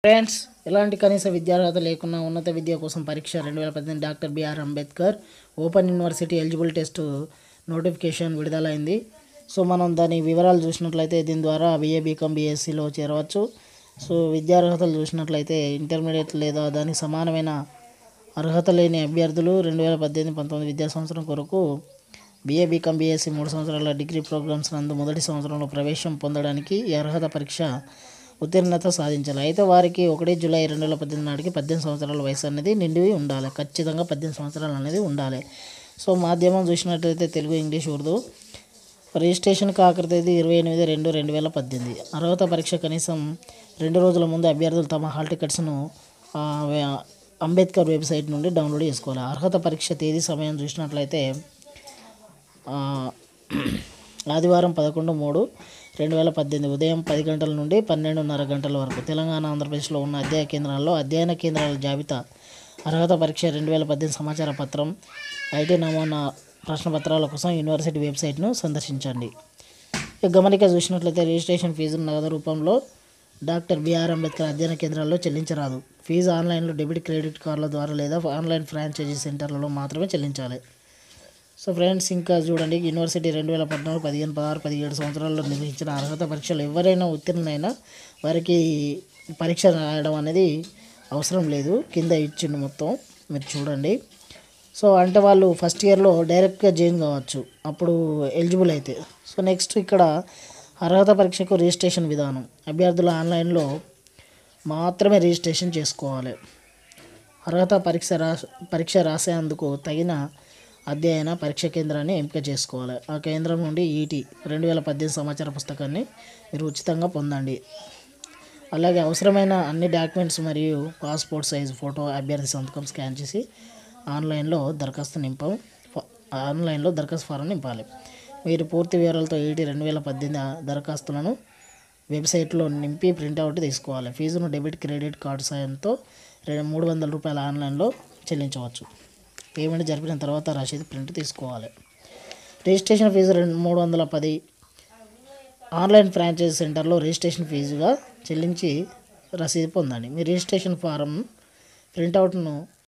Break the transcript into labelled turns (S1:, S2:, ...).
S1: friends ఎలాంటి కనీస విద్యార్హత లేకున్నా ఉన్నత విద్య కోసం పరీక్ష రెండు వేల పద్దెనిమిది doctor BR Ambedkar open university eligible test notification విడుదలైంది సో మనం దాని వివరాలు చూసినట్లయితే దీని ద్వారా బిఏ బీకామ్ బీఎస్సీలో చేరవచ్చు సో విద్యార్హతలు చూసినట్లయితే ఇంటర్మీడియట్ లేదా దానికి సమానమైన అర్హత లేని అభ్యర్థులు రెండు వేల పద్దెనిమిది పంతొమ్మిది విద్యా సంవత్సరం కొరకు బీఏ బీకామ్ బీఎస్సీ మూడు సంవత్సరాల డిగ్రీ ప్రోగ్రామ్స్ నందు మొదటి సంవత్సరంలో ప్రవేశం పొందడానికి ఈ అర్హత పరీక్ష ఉత్తీర్ణత సాధించాలి అయితే వారికి ఒకటి జూలై రెండు వేల పద్దెనిమిది నాటికి పద్దెనిమిది సంవత్సరాల వయసు అనేది నిండి ఉండాలి ఖచ్చితంగా పద్దెనిమిది సంవత్సరాలు అనేది ఉండాలి సో మాధ్యమం చూసినట్లయితే తెలుగు ఇంగ్లీష్ ఉర్దూ రిజిస్ట్రేషన్కి ఆఖరి తేదీ ఇరవై ఎనిమిది రెండు రెండు వేల పద్దెనిమిది అర్హత పరీక్ష కనీసం రెండు రోజుల ముందు అభ్యర్థులు తమ హాల్ టికెట్స్ను ఆ, వే- అంబేద్కర్ వెబ్సైట్ నుండి డౌన్లోడ్ చేసుకోవాలి అర్హత పరీక్ష తేదీ సమయం చూసినట్లయితే ఆ, ఆదివారం పదకొండు మూడు రెండు వేల పద్దెనిమిది ఉదయం పది గంటల నుండి పన్నెండున్నర గంటల వరకు తెలంగాణ ఆంధ్రప్రదేశ్లో ఉన్న అధ్యయన కేంద్రాల్లో అధ్యయన కేంద్రాల జాబితా అర్హత పరీక్ష రెండు వేల పద్దెనిమిది సమాచార పత్రం ఐటీ నమూనా ప్రశ్నపత్రాల కోసం యూనివర్సిటీ వెబ్సైట్ను సందర్శించండి ఇక గమనిక చూసినట్లయితే రిజిస్ట్రేషన్ ఫీజు నగదు రూపంలో డాక్టర్ బిఆర్ అంబేద్కర్ అధ్యయన కేంద్రాల్లో చెల్లించరాదు ఫీజు ఆన్లైన్లో డెబిట్ క్రెడిట్ కార్డుల ద్వారా లేదా ఆన్లైన్ ఫ్రాంచైజీ సెంటర్లలో మాత్రమే చెల్లించాలి సో ఫ్రెండ్స్ ఇంకా చూడండి యూనివర్సిటీ రెండు వేల పద్నాలుగు పదిహేను పదహారు పదిహేడు సంవత్సరాల్లో నిర్వహించిన అర్హత పరీక్షలు ఎవరైనా ఉత్తీర్ణైనా వారికి పరీక్ష రాయడం అనేది అవసరం లేదు కింద ఇచ్చిండు మొత్తం మీరు చూడండి సో అంటే వాళ్ళు ఫస్ట్ ఇయర్లో డైరెక్ట్గా జాయిన్ కావచ్చు అప్పుడు ఎలిజిబుల్ అయితే సో నెక్స్ట్ ఇక్కడ అర్హత పరీక్షకు రిజిస్ట్రేషన్ విధానం అభ్యర్థులు ఆన్లైన్లో మాత్రమే రిజిస్ట్రేషన్ చేసుకోవాలి అర్హత పరీక్ష రా పరీక్ష రాసేందుకు తగిన అధ్యయన పరీక్ష కేంద్రాన్ని ఎంపిక చేసుకోవాలి ఆ కేంద్రం నుండి ఈటీ రెండు వేల పద్దెనిమిది సమాచార పుస్తకాన్ని మీరు ఉచితంగా పొందండి అలాగే అవసరమైన అన్ని డాక్యుమెంట్స్ మరియు పాస్పోర్ట్ సైజ్ ఫోటో అభ్యర్థి సంతకం స్కాన్ చేసి ఆన్లైన్లో దరఖాస్తు నింప ఆన్లైన్లో దరఖాస్తు ఫారం నింపాలి మీరు పూర్తి వివరాలతో ఈటీ రెండు వేల పద్దెనిమిది దరఖాస్తులను వెబ్సైట్లో నింపి ప్రింట్అవుట్ తీసుకోవాలి ఫీజును డెబిట్ క్రెడిట్ కార్డు సాయంతో రెండు మూడు వందల రూపాయల ఆన్లైన్లో చెల్లించవచ్చు పేమెంట్ జరిపిన తర్వాత రసీదు ప్రింట్ తీసుకోవాలి రిజిస్ట్రేషన్ ఫీజు రెండు మూడు వందల పది ఆన్లైన్ ఫ్రాంచైజీ సెంటర్లో రిజిస్ట్రేషన్ ఫీజుగా చెల్లించి రసీదు పొందండి మీ రిజిస్ట్రేషన్ ఫారం ప్రింట్అవుట్ను